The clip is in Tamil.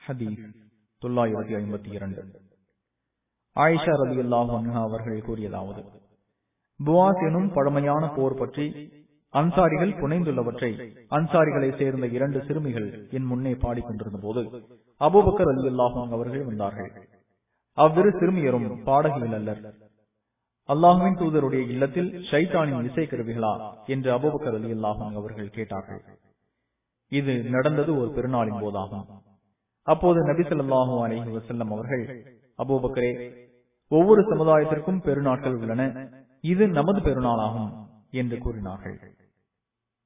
ஹதீஸ் தொள்ளாயிரத்தி ஐம்பத்தி இரண்டு ஆயிஷா ரவி அல்லாஹ் அவர்கள் கூறியதாவது புவாஸ் எனும் பழமையான போர் பற்றி அன்சாரிகள் புனைந்துள்ளவற்றை அன்சாரிகளை சேர்ந்த இரண்டு சிறுமிகள் என் முன்னே பாடிக்கொண்டிருந்த போது அபூபக்கர் அலி அல்லாஹாங் அவர்கள் வந்தார்கள் அவ்விரு சிறுமியரும் பாடகிகள் அல்லர் அல்லாஹுவின் தூதருடைய இல்லத்தில் ஷைத்தானின் இசை கருவிகளா என்று அபூபக்கர் அலி அல்லாஹாங் அவர்கள் கேட்டார்கள் இது நடந்தது ஒரு பெருநாளின் போதாகும் அப்போது நபி சொல்லாஹு அலஹி வசல்லம் அவர்கள் அபூபக்கரே ஒவ்வொரு சமுதாயத்திற்கும் பெருநாட்கள் உள்ளன இது நமது பெருநாளாகும் என்று கூறினார்கள்